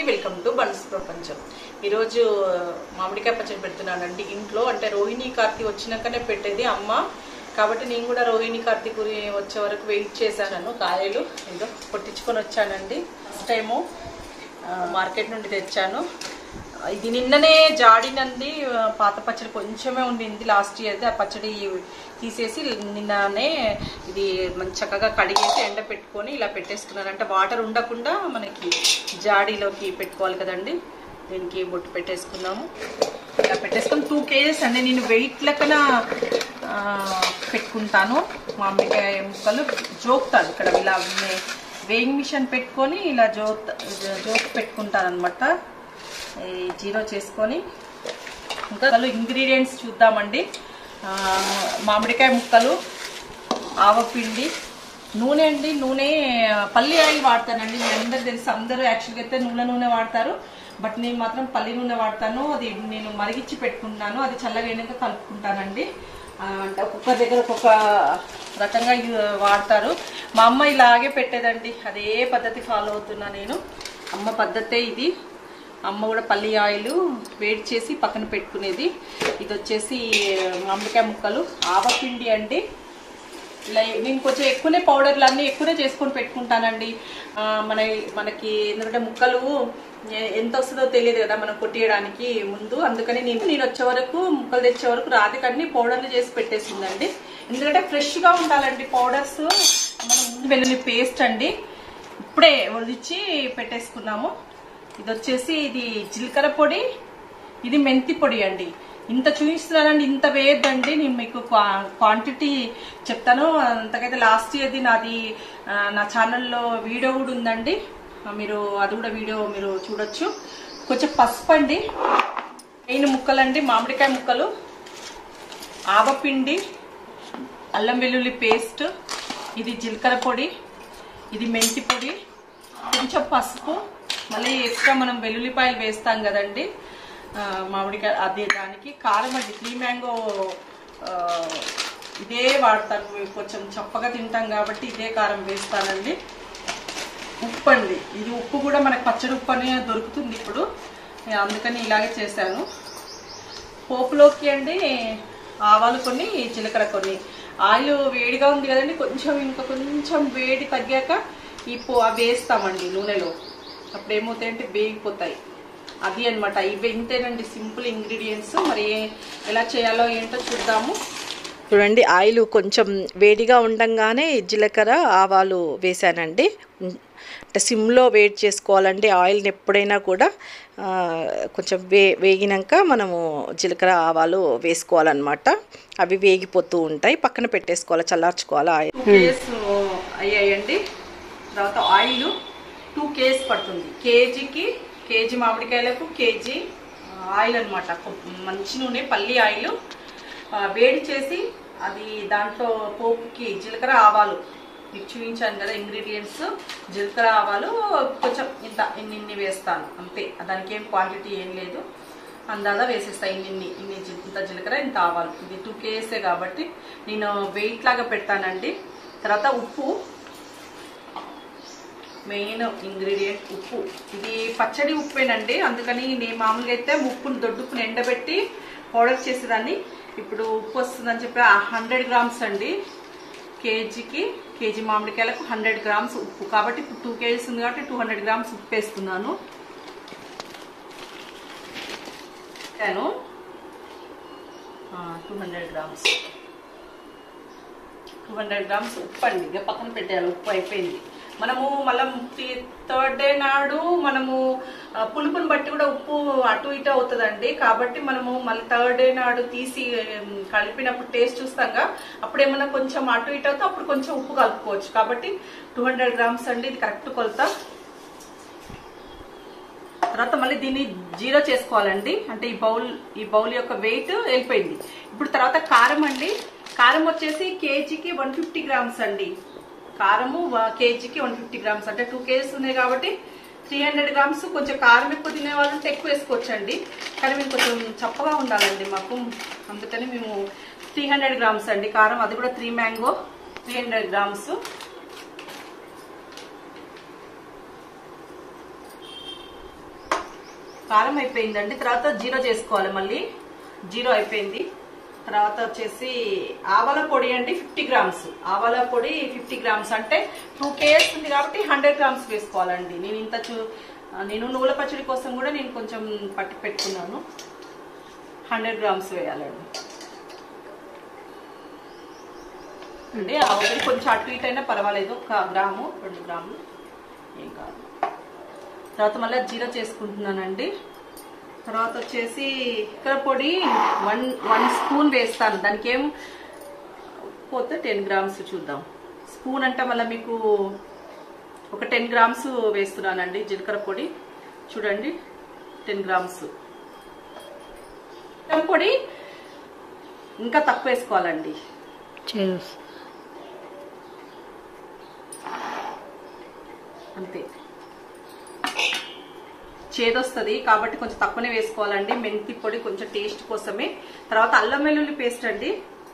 Welcome to buns ప్రపంచం ఈరోజు మామిడికాయ పచ్చడి పెడుతున్నానండి ఇంట్లో అంటే రోహిణి కార్తీ వచ్చినాకనే పెట్టేది అమ్మ కాబట్టి నేను కూడా రోహిణి కార్తీ గురి వచ్చే వరకు వెయిట్ చేశాను కాయలు ఏదో కొట్టించుకొని వచ్చానండి ఫస్ట్ టైము మార్కెట్ నుండి తెచ్చాను ఇది నిన్ననే జాడినంది ఆ, పాత పచ్చడి కొంచెమే ఉండింది లాస్ట్ ఇయర్ది ఆ పచ్చడి తీసేసి నిన్ననే ఇది మంచి చక్కగా కడిగేసి ఎండ పెట్టుకొని ఇలా పెట్టేసుకున్నాను అంటే వాటర్ ఉండకుండా మనకి జాడీలోకి పెట్టుకోవాలి కదండి దీనికి బొట్టు పెట్టేసుకున్నాము ఇలా పెట్టేసుకొని టూ కేజెస్ అండి నేను వెయిట్ లెక్కన ఆ, పెట్టుకుంటాను మామిడికాయ ముక్కలు జోక్తాను ఇక్కడ ఇలా వేయింగ్ మిషన్ పెట్టుకొని ఇలా జోక్ జోక్ పెట్టుకుంటాను అనమాట ఈ జీరో చేసుకొని ఇంకా అసలు ఇంగ్రీడియంట్స్ చూద్దామండి ఆ, మామిడికాయ ముక్కలు ఆవపిండి నూనె అండి నూనె పల్లి ఆయిల్ వాడతానండి మీ అందరు తెలుసు అందరూ యాక్చువల్గా అయితే నూనె నూనె వాడతారు బట్ నేను మాత్రం పల్లి నూనె వాడతాను అది నేను మరిగించి పెట్టుకుంటాను అది చల్లగా అయినాక కలుపుకుంటానండి ఆ, అంటే ఒక్కొక్క దగ్గర ఒక్కొక్క రకంగా యు- వాడతారు మా అమ్మ ఇలాగే పెట్టేదండి అదే పద్ధతి ఫాలో అవుతున్నా నేను అమ్మ పద్ధతే ఇది అమ్మ కూడా పల్లి ఆయిల్ వేడి చేసి పక్కన పెట్టుకునేది ఇది వచ్చేసి మామిడికాయ ముక్కలు ఆవపిండి అండి ఇలా నేను కొంచెం ఎక్కువనే పౌడర్లు అన్నీ ఎక్కువనే చేసుకొని పెట్టుకుంటానండి ఆ, మన మనకి ఎందుకంటే ముక్కలు ఎ- ఎంత వస్తుందో తెలియదు కదా మనం కొట్టియడానికి ముందు అందుకని నేను నేను వచ్చే వరకు ముక్కలు తెచ్చే వరకు రాధికన్ని పౌడర్లు చేసి పెట్టేసిందండి ఎందుకంటే ఫ్రెష్గా ఉండాలండి పౌడర్స్ మనం ముందు వెల్లుల్లి పేస్ట్ అండి ఇప్పుడే ఒలిచి పెట్టేసుకున్నాము ఇది వచ్చేసి ఇది జీలకర్ర పొడి ఇది మెంతి పొడి అండి ఇంత చూపిస్తున్నానండి ఇంత వేయద్దండి నేను మీకు క్వా- క్వాంటిటీ చెప్తాను అంతకైతే లాస్ట్ ఇయర్ది నాది ఆ, నా ఛానల్లో వీడియో కూడా ఉందండి ఆ, మీరు అది కూడా వీడియో మీరు చూడొచ్చు కొంచెం పసుపు అండి మెయిన్ ముక్కలండి మామిడికాయ ముక్కలు ఆవపిండి అల్లం వెల్లుల్లి పేస్ట్ ఇది జీలకర్ర పొడి ఇది మెంతి పొడి కొంచెం పసుపు మళ్ళీ ఎక్స్ట్రా మనం వెల్లుల్లిపాయలు వేస్తాం కదండి ఆ, మామిడికాయ అదే దానికి కారం అండి త్రీ మ్యాంగో ఆ, ఇదే వాడతాను కొంచెం చప్పగా తింటాం కాబట్టి ఇదే కారం వేస్తానండి ఉప్పు అండి ఇది ఉప్పు కూడా మనకు పచ్చడి ఉప్పు అని దొరుకుతుంది ఇప్పుడు నేను అందుకని ఇలాగే చేశాను పోపులోకి అండి ఆవాలు కొన్ని జీలకర్ర కొన్ని ఆయిల్ వేడిగా ఉంది కదండి కొంచెం ఇంకా కొంచెం వేడి తగ్గాక ఈ పో అవి వేస్తామండి నూనెలో అప్పుడు ఏమవుతాయంటే వేగిపోతాయి అది అన్నమాట ఇవి ఇంతేనండి సింపుల్ ఇంగ్రీడియంట్స్ మరి ఎలా చేయాలో ఏంటో చూద్దాము చూడండి ఆయిల్ కొంచెం వేడిగా ఉండంగానే జీలకర్ర ఆవాలు వేసానండి అంటే సిమ్లో వేడి చేసుకోవాలండి ఆయిల్ని ఎప్పుడైనా కూడా ఆ, కొంచెం వే వేగినాక మనము జీలకర్ర ఆవాలు వేసుకోవాలన్నమాట అవి వేగిపోతూ ఉంటాయి పక్కన పెట్టేసుకోవాలి చల్లార్చుకోవాలి ఆయిల్ టూ కేస్ అయ్యాయండి తర్వాత ఆయిల్ టూ కేస్ పడుతుంది కేజీకి కేజీ మామిడికాయలకు కేజీ ఆయిల్ అనమాట మంచి నూనె పల్లి ఆయిల్ ఆ, వేడి చేసి అది దాంట్లో పోపుకి జీలకర్ర ఆవాలు మీకు చూపించాను కదా ఇంగ్రీడియంట్స్ జీలకర్ర ఆవాలు కొంచెం ఇంత ఇన్ని ఇన్ని వేస్తాను అంతే దానికి ఏం క్వాంటిటీ ఏం లేదు అందాదా వేసేస్తా ఇన్ని ఇన్ని ఇన్ని జీ- ఇంత జీలకర్ర ఇంత ఆవాలు ఇది టూ కేసే కాబట్టి నేను వెయిట్ లాగా పెడతానండి తర్వాత ఉప్పు మెయిన్ ఇంగ్రీడియంట్ ఉప్పు ఇది పచ్చడి ఉప్పేనండి అందుకని నేను మామూలుగా అయితే ఉప్పును దొడ్డుకుని ఎండబెట్టి పౌడర్ చేసేదాన్ని ఇప్పుడు ఉప్పు వస్తుందని చెప్పి హండ్రెడ్ గ్రామ్స్ అండి కేజీకి కేజీ మామిడికాయలకు హండ్రెడ్ గ్రామ్స్ ఉప్పు కాబట్టి ఇప్పుడు టూ కేజీస్ ఉంది కాబట్టి టూ హండ్రెడ్ గ్రామ్స్ ఉప్పు వేస్తున్నాను నేను two hundred grams two hundred grams ఉప్పు అండి ఇక పక్కన పెట్టేయాలి ఉప్పు అయిపోయింది మనము మళ్ళీ థర్డ్ డే నాడు మనము ఆ, పులుపుని బట్టి కూడా ఉప్పు అటు ఇటు అవుతుందండి కాబట్టి మనము మళ్ళీ థర్డ్ డే నాడు తీసి ఉమ్, కలిపినప్పుడు టేస్ట్ చూస్తాంగా అప్పుడు ఏమన్నా కొంచెం అటు ఇటు అవుతే అప్పుడు కొంచెం ఉప్పు కలుపుకోవచ్చు కాబట్టి టూ హండ్రెడ్ గ్రామ్స్ అండి ఇది కరెక్ట్ కొలత తర్వాత మళ్ళీ దీన్ని జీరో చేసుకోవాలండి అంటే ఈ బౌల్ ఈ బౌల్ యొక్క వెయిట్ వెళ్ళిపోయింది ఇప్పుడు తర్వాత కారం అండి కారం వచ్చేసి కేజీకి వన్ ఫిఫ్టీ గ్రామ్స్ అండి కారము వ- కేజీకి వన్ ఫిఫ్టీ గ్రామ్స్ అంటే టూ కేజీస్ ఉన్నాయి కాబట్టి త్రీ హండ్రెడ్ గ్రామ్స్ కొంచెం కారం ఎక్కువ తినే వాళ్ళు ఉంటే ఎక్కువ వేసుకోవచ్చండి కానీ మేము కొంచెం చప్పగా ఉండాలండి మాకు అందుకని మేము త్రీ హండ్రెడ్ గ్రామ్స్ అండి కారం అది కూడా three mango three hundred grams కారం అయిపోయిందండి తర్వాత జీరో చేసుకోవాలి మళ్ళీ జీరో అయిపోయింది తర్వాత వచ్చేసి ఆవాల పొడి అండి ఫిఫ్టీ గ్రామ్స్ ఆవాల పొడి ఫిఫ్టీ గ్రామ్స్ అంటే టూ కేఎస్ ఉంది కాబట్టి హండ్రెడ్ గ్రామ్స్ వేసుకోవాలండి నేను ఇంత చూ నేను నువ్వుల పచ్చడి కోసం కూడా నేను కొంచెం పట్టి పెట్టుకున్నాను హండ్రెడ్ గ్రామ్స్ వేయాలండి అంటే ఆ ఒకటి కొంచెం అటు ఇటు అయినా పర్వాలేదు ఒక గ్రాము రెండు గ్రాములు ఏం కాదు తర్వాత మళ్ళీ జీరో చేసుకుంటున్నానండి తర్వాత వచ్చేసి ఇక్కడ పొడి వన్ వన్ స్పూన్ వేస్తాను దానికి ఏం పోతే టెన్ గ్రామ్స్ చూద్దాం స్పూన్ అంటే మళ్ళీ మీకు ఒక టెన్ గ్రామ్స్ వేస్తున్నానండి జీలకర్ర పొడి చూడండి టెన్ గ్రామ్స్ జీలకర్ర పొడి ఇంకా తక్కువ వేసుకోవాలండి అంతే చేదొస్తుంది కాబట్టి కొంచెం తక్కువనే వేసుకోవాలండి మెంతి పొడి కొంచెం టేస్ట్ కోసమే తర్వాత అల్లం వెల్లుల్లి పేస్ట్ అండి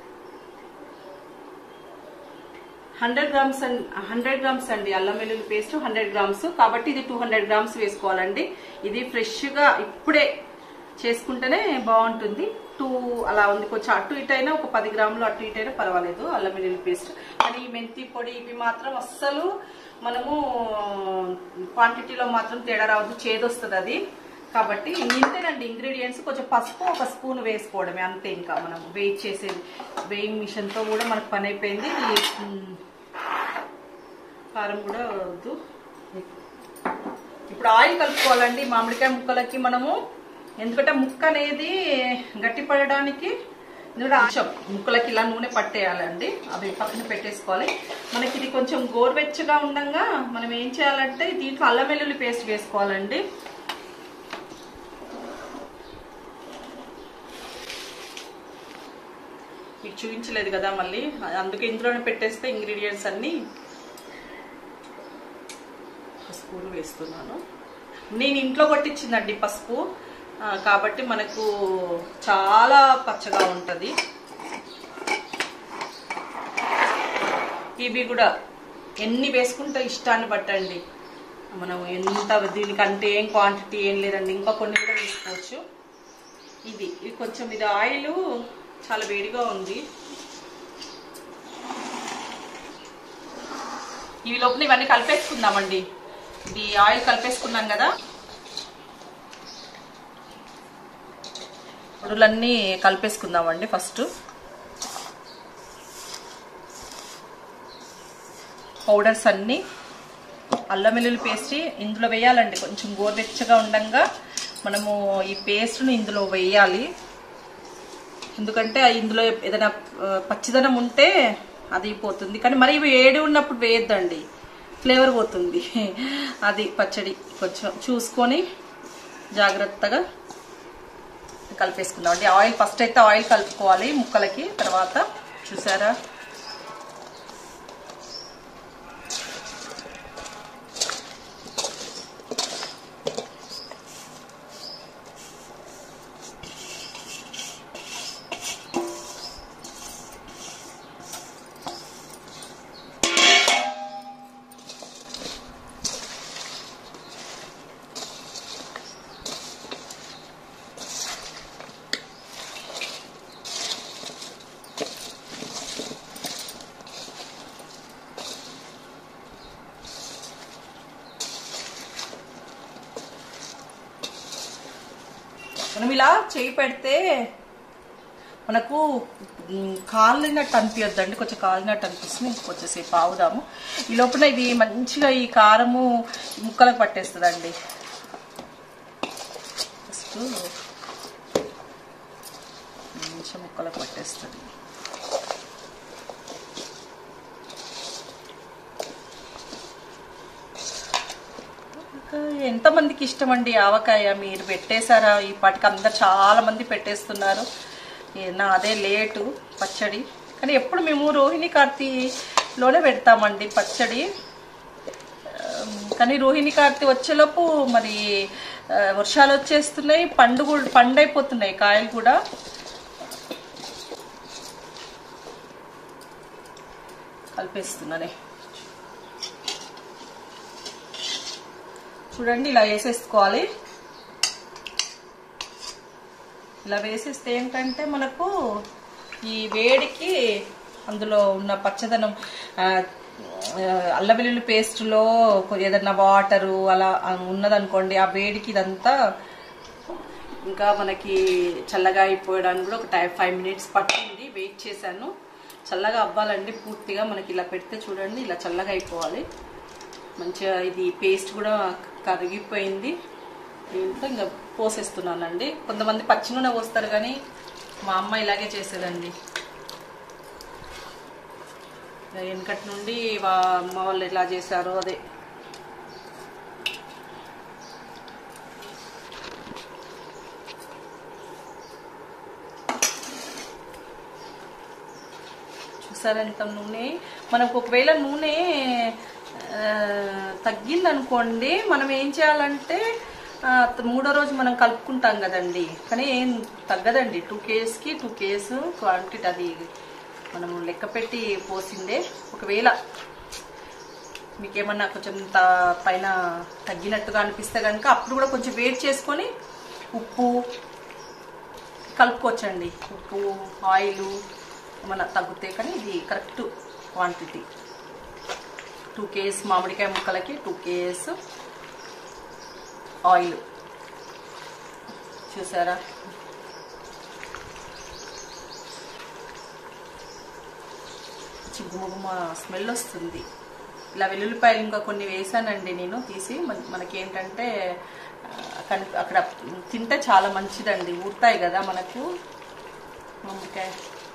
hundred grams and hundred grams అండి అల్లం వెల్లుల్లి పేస్ట్ హండ్రెడ్ గ్రామ్స్ కాబట్టి ఇది టూ హండ్రెడ్ గ్రామ్స్ వేసుకోవాలండి ఇది ఫ్రెష్గా ఇప్పుడే చేసుకుంటేనే బాగుంటుంది టూ అలా ఉంది కొంచెం అటు ఇటు అయినా ఒక పది గ్రాములు అటు ఇటు అయినా పర్వాలేదు అల్లం వెల్లుల్లి పేస్ట్ కానీ ఈ మెంతి పొడి ఇవి మాత్రం అస్సలు మనము క్వాంటిటీలో మాత్రం తేడా రావద్దు చేదొస్తుంది అది కాబట్టి ఇంతేనండి ఇంగ్రీడియంట్స్ కొంచెం పసుపు ఒక స్పూన్ వేసుకోవడమే అంతే ఇంకా మనం వెయిట్ చేసేది వెయింగ్ మిషన్తో కూడా మనకు పని అయిపోయింది ఉమ్, కారం కూడా వద్దు ఇప్పుడు ఆయిల్ కలుపుకోవాలండి మామిడికాయ ముక్కలకి మనము ఎందుకంటే ముక్క అనేది గట్టి పడడానికి ఎందుకంటే ఆశం ముక్కలకి ఇలా నూనె పట్టేయాలండి అవి పక్కన పెట్టేసుకోవాలి మనకి ఇది కొంచెం గోరువెచ్చగా ఉండంగా మనం ఏం చేయాలంటే దీంట్లో అల్లం వెల్లుల్లి పేస్ట్ వేసుకోవాలండి మీకు చూపించలేదు కదా మళ్ళీ అందుకే ఇందులోనే పెట్టేస్తే ఇంగ్రీడియంట్స్ అన్నీ ఒక స్పూన్ వేస్తున్నాను నేను ఇంట్లో కొట్టించిందండి పసుపు ఆ, కాబట్టి మనకు చాలా పచ్చగా ఉంటుంది ఇవి కూడా ఎన్ని వేసుకుంటే ఇష్టాన్ని బట్టండి మనం ఎంత దీనికంటే ఏం క్వాంటిటీ ఏం లేదండి ఇంకా కొన్ని కూడా వేసుకోవచ్చు ఇది ఇది కొంచెం ఇది ఆయిల్ చాలా వేడిగా ఉంది ఇవి లోపల ఇవన్నీ కలిపేసుకుందామండి ఇది ఆయిల్ కలిపేసుకున్నాం కదా పొడులన్నీ కలిపేసుకుందామండి ఫస్ట్ పౌడర్స్ అన్నీ అల్లం వెల్లుల్లి పేస్ట్ ఇందులో వేయాలండి కొంచెం గోరువెచ్చగా ఉండంగా మనము ఈ పేస్ట్ని ఇందులో వేయాలి ఎందుకంటే ఆ ఇందులో ఏదైనా ఆ, పచ్చిదనం ఉంటే అది పోతుంది కానీ మరి ఇవి ఏడి ఉన్నప్పుడు వేయొద్దండి ఫ్లేవర్ పోతుంది అది పచ్చడి కొంచెం చూసుకొని జాగ్రత్తగా కలిపేసుకుందాం అండి ఆయిల్ ఫస్ట్ అయితే ఆయిల్ కలుపుకోవాలి ముక్కలకి తర్వాత చూసారా మనం ఇలా చేయి పెడితే మనకు మ్, కాలినట్టు అనిపించద్దండి కొంచెం కాలినట్టు అనిపిస్తుంది కొంచెంసేపు ఆవుదాము ఈ లోపల ఇది మంచిగా ఈ కారము ముక్కలకు పట్టేస్తుందండి ఫస్ట్ మంచిగా ముక్కలకు పట్టేస్తుంది ఇంకా ఎంతమందికి ఇష్టం అండి ఆవకాయ మీరు పెట్టేశారా ఈ పాటికి అందరు చాలా మంది పెట్టేస్తున్నారు ఏ- నా అదే లేటు పచ్చడి కానీ ఎప్పుడు మేము రోహిణి కార్తీలోనే పెడతామండి పచ్చడి ఆమ్, కానీ రోహిణి కార్తీ వచ్చేలోపు మరి ఆ, వర్షాలు వచ్చేస్తున్నాయి పండు కూడా- పండు అయిపోతున్నాయి కాయలు కూడా కలిపేస్తున్నానే చూడండి ఇలా వేసేసుకోవాలి ఇలా వేసేస్తే ఏంటంటే మనకు ఈ వేడికి అందులో ఉన్న పచ్చదనం ఆ, ఆ, అల్లం వెల్లుల్లి పేస్ట్లో ఏదన్నా వాటరు అలా ఉన్నదనుకోండి ఆ వేడికి ఇదంతా ఇంకా మనకి చల్లగా అయిపోయడానికి కూడా ఒక టైం ఫైవ్ మినిట్స్ పట్టింది వెయిట్ చేశాను చల్లగా అవ్వాలండి పూర్తిగా మనకి ఇలా పెడితే చూడండి ఇలా చల్లగా అయిపోవాలి మంచిగా ఇది పేస్ట్ కూడా కరిగిపోయింది దీంట్లో ఇంకా పోసేస్తున్నానండి కొంతమంది పచ్చి నూనె పోస్తారు కానీ మా అమ్మ ఇలాగే చేసేదండి వెనకటి నుండి వా అమ్మ వాళ్ళు ఎలా చేశారో అదే చూసారా ఎంత నూనె మనకు ఒకవేళ నూనె ఆ, తగ్గిందనుకోండి మనం ఏం చేయాలంటే ఆ, మూడో రోజు మనం కలుపుకుంటాం కదండి కానీ ఏం తగ్గదండి టూ కేస్కి టూ కేసు క్వాంటిటీ అది మనం లెక్క పెట్టి పోసిందే ఒకవేళ మీకేమన్నా కొంచెం త- పైన తగ్గినట్టుగా అనిపిస్తే కనుక అప్పుడు కూడా కొంచెం వేడి చేసుకొని ఉప్పు కలుపుకోవచ్చండి ఉప్పు ఆయిల్ ఏమన్నా తగ్గుతాయి కానీ ఇది కరెక్ట్ క్వాంటిటీ టూ కేస్ మామిడికాయ ముక్కలకి టూ కేస్ ఆయిల్ చూసారా చిగుముగుమ స్మెల్ వస్తుంది ఇలా వెల్లుల్లిపాయలు ఇంకా కొన్ని వేసానండి నేను తీసి మన- మనకేంటంటే ఆ, కని- అక్కడ తింటే చాలా మంచిదండి ఊరుతాయి కదా మనకు మామిడికాయ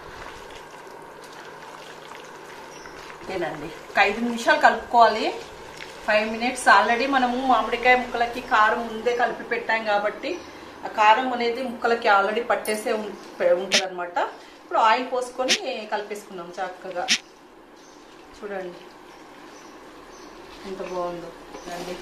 ఇదేనండి ఒక ఐదు నిమిషాలు కలుపుకోవాలి ఫైవ్ మినిట్స్ ఆల్రెడీ మనము మామిడికాయ ముక్కలకి కారం ముందే కలిపి పెట్టాం కాబట్టి ఆ కారం అనేది ముక్కలకి ఆల్రెడీ పట్టేసే ఉంటుంది అనమాట ఇప్పుడు ఆయిల్ పోసుకొని కలిపేసుకున్నాం చక్కగా చూడండి ఎంత బాగుందో అండి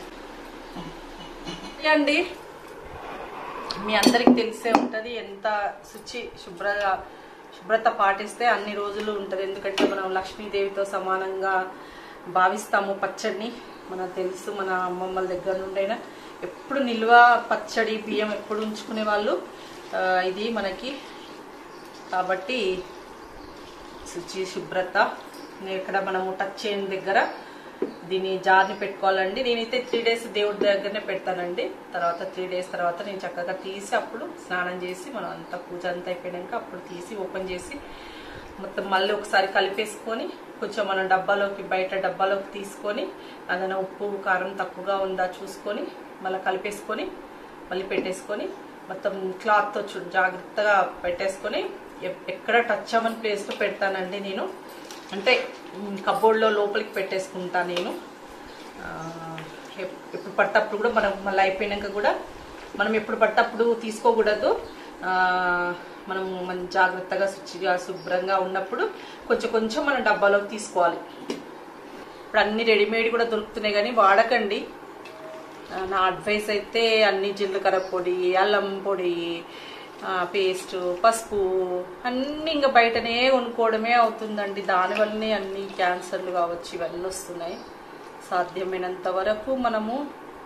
అండి మీ అందరికి తెలిసే ఉంటుంది ఎంత శుచి శుభ్రత శుభ్రత పాటిస్తే అన్ని రోజులు ఉంటుంది ఎందుకంటే మనం లక్ష్మీదేవితో సమానంగా భావిస్తాము పచ్చడిని మనకు తెలుసు మన అమ్మమ్మల దగ్గర నుండైనా ఎప్పుడు నిల్వ పచ్చడి బియ్యం ఎప్పుడు ఉంచుకునే వాళ్ళు ఆ, ఇది మనకి కాబట్టి శుచి శుభ్రత ఇక్కడ మనము టచ్ చేయని దగ్గర దీని జార్ని పెట్టుకోవాలండి నేనైతే త్రీ డేస్ దేవుడి దగ్గరనే పెడతానండి తర్వాత త్రీ డేస్ తర్వాత నేను చక్కగా తీసి అప్పుడు స్నానం చేసి మనం అంతా పూజ అంతా అయిపోయాక అప్పుడు తీసి ఓపెన్ చేసి మొత్తం మళ్ళీ ఒకసారి కలిపేసుకొని కొంచెం మనం డబ్బాలోకి బయట డబ్బాలోకి తీసుకొని అదన ఉప్పు కారం తక్కువగా ఉందా చూసుకొని మళ్ళీ కలిపేసుకొని మళ్ళీ పెట్టేసుకొని మొత్తం క్లాత్తో చూ జాగ్రత్తగా పెట్టేసుకొని ఎప్- ఎక్కడ టచ్ అవ్వని ప్లేస్లో పెడతానండి నేను అంటే కబోర్డ్లో లోపలికి పెట్టేసుకుంటా నేను ఆ, ఎప్- ఎప్పుడు పట్టప్పుడు కూడా మనం మళ్ళీ అయిపోయినాక కూడా మనం ఎప్పుడు పట్టప్పుడు తీసుకోకూడదు ఆ, మనం మన జాగ్రత్తగా శుచిగా శుభ్రంగా ఉన్నప్పుడు కొంచెం కొంచెం మనం డబ్బాలోకి తీసుకోవాలి ఇప్పుడు అన్ని రెడీమేడ్ కూడా దొరుకుతున్నాయి కానీ వాడకండి ఆ, నా అడ్వైస్ అయితే అన్ని జీలకర్ర పొడి అల్లం పొడి పేస్ట్ పసుపు అన్నీ ఇంకా బయటనే కొనుక్కోవడమే అవుతుందండి దానివల్లనే అన్ని క్యాన్సర్లు కావచ్చు ఇవన్నీ వస్తున్నాయి సాధ్యమైనంత వరకు మనము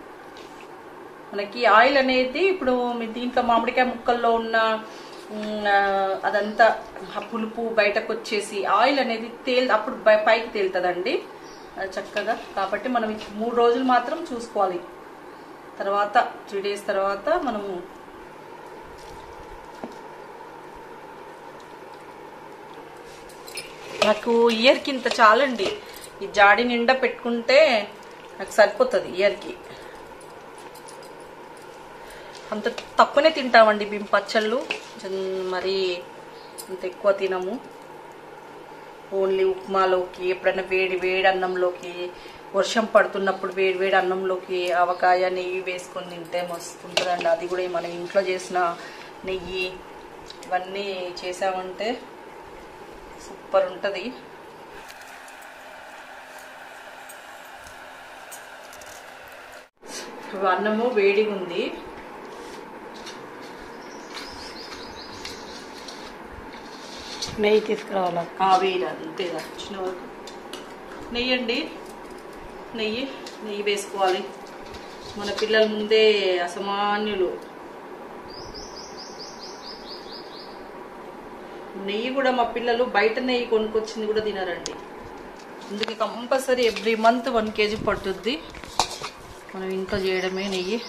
మనకి ఆయిల్ అనేది ఇప్పుడు మీ దీంట్లో మామిడికాయ ముక్కల్లో ఉన్న ఉమ్, ఆ, అదంతా ఆ పులుపు బయటకు వచ్చేసి ఆయిల్ అనేది తేల్ అప్పుడు బై- పైకి తేలుతుందండి అది చక్కగా కాబట్టి మనం ఈ మూడు రోజులు మాత్రం చూసుకోవాలి తర్వాత త్రీ డేస్ తర్వాత మనము నాకు ఇయర్కి ఇంత చాలండి ఈ జాడి నిండా పెట్టుకుంటే నాకు సరిపోతుంది ఇయర్కి అంత తక్కువనే తింటామండి బిం పచ్చళ్ళు కొంచెం మరి అంత ఎక్కువ తినము ఓన్లీ ఉప్మాలోకి ఎప్పుడైనా వేడి వేడి అన్నంలోకి వర్షం పడుతున్నప్పుడు వేడి వేడి అన్నంలోకి ఆవకాయ నెయ్యి వేసుకొని తింటే మస్తు ఉంటుందండి అది కూడా మనం ఇంట్లో చేసిన నెయ్యి ఇవన్నీ చేసామంటే సూపర్ ఉంటుంది అన్నము వేడిగా ఉంది నెయ్యి తీసుకురావాలా ఆవేరు అంతే వచ్చిన వరకు నెయ్యి అండి నెయ్యి నెయ్యి వేసుకోవాలి మన పిల్లల ముందే అసమాన్యులు నెయ్యి కూడా మా పిల్లలు బయట నెయ్యి కొనుక్కొచ్చింది కూడా తినారండి అందుకే compulsory every month one kg పట్టుద్ది మనం ఇంట్లో చేయడమే నెయ్యి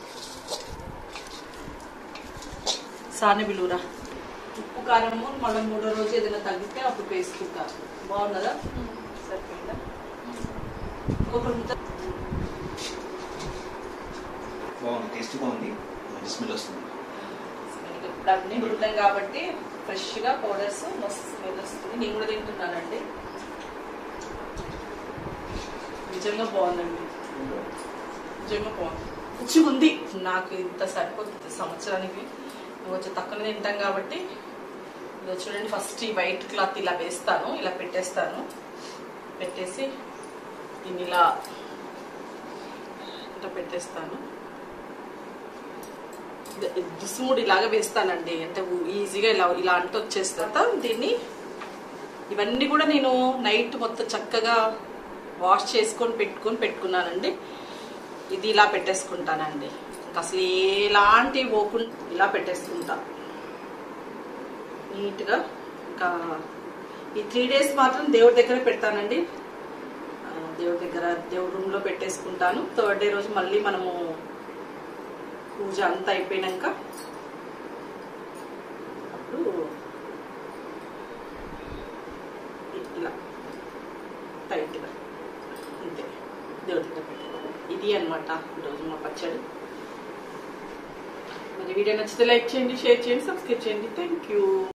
సాని బిలురా ఉప్పు కారము మళ్ళీ మూడో రోజు ఏదైనా తగ్గితే అప్పుడు వేసుకుంటారు బాగున్నదా సరిపోయిందా ఇంకొకటి ఉందా? బాగుంది టేస్ట్ బాగుంది మంచి స్మెల్ వస్తుంది మనకి ఇప్పుడు అన్నీ ఉంటాయి కాబట్టి ఫ్రెష్గా పౌడర్స్ మస్తు స్మెల్ వస్తుంది నేను కూడా తింటున్నానండి నిజంగా బాగుందండి నిజంగా బాగుంది మంచిగా ఉంది నాకు ఇంత సరిపోతుంది సంవత్సరానికి కొంచెం తక్కువ తింటాం కాబట్టి ఇది చూడండి ఫస్ట్ ఈ వైట్ క్లాత్ ఇలా వేస్తాను ఇలా పెట్టేస్తాను పెట్టేసి దీన్ని ఇలా ఇట్లా పెట్టేస్తాను దుస్ముడు ఇలాగ వేస్తానండి అంటే ఊ- ఈజీగా ఇలా ఇలా అంటూ వచ్చేస్తా దీన్ని ఇవన్నీ కూడా నేను నైట్ మొత్తం చక్కగా వాష్ చేసుకొని పెట్టుకొని పెట్టుకున్నానండి ఇది ఇలా పెట్టేసుకుంటానండి ఇంకా అసలు ఎలాంటి పోకుండా ఇలా పెట్టేసుకుంటా నీట్గా ఇంకా ఈ త్రీ డేస్ మాత్రం దేవుడి దగ్గర పెడతానండి ఆ, దేవుడి దగ్గర దేవుడి రూమ్లో పెట్టేసుకుంటాను థర్డ్ డే రోజు మళ్ళీ మనము పూజ అంతా అయిపోయినాక అప్పుడు ఇలా టైట్గా అంతే దేవుడి దగ్గర పెట్టాను ఇది అనమాట ఈరోజు మా పచ్చడి మరి వీడియో నచ్చితే లైక్ చేయండి షేర్ చేయండి సబ్స్క్రైబ్ చేయండి థ్యాంక్ యూ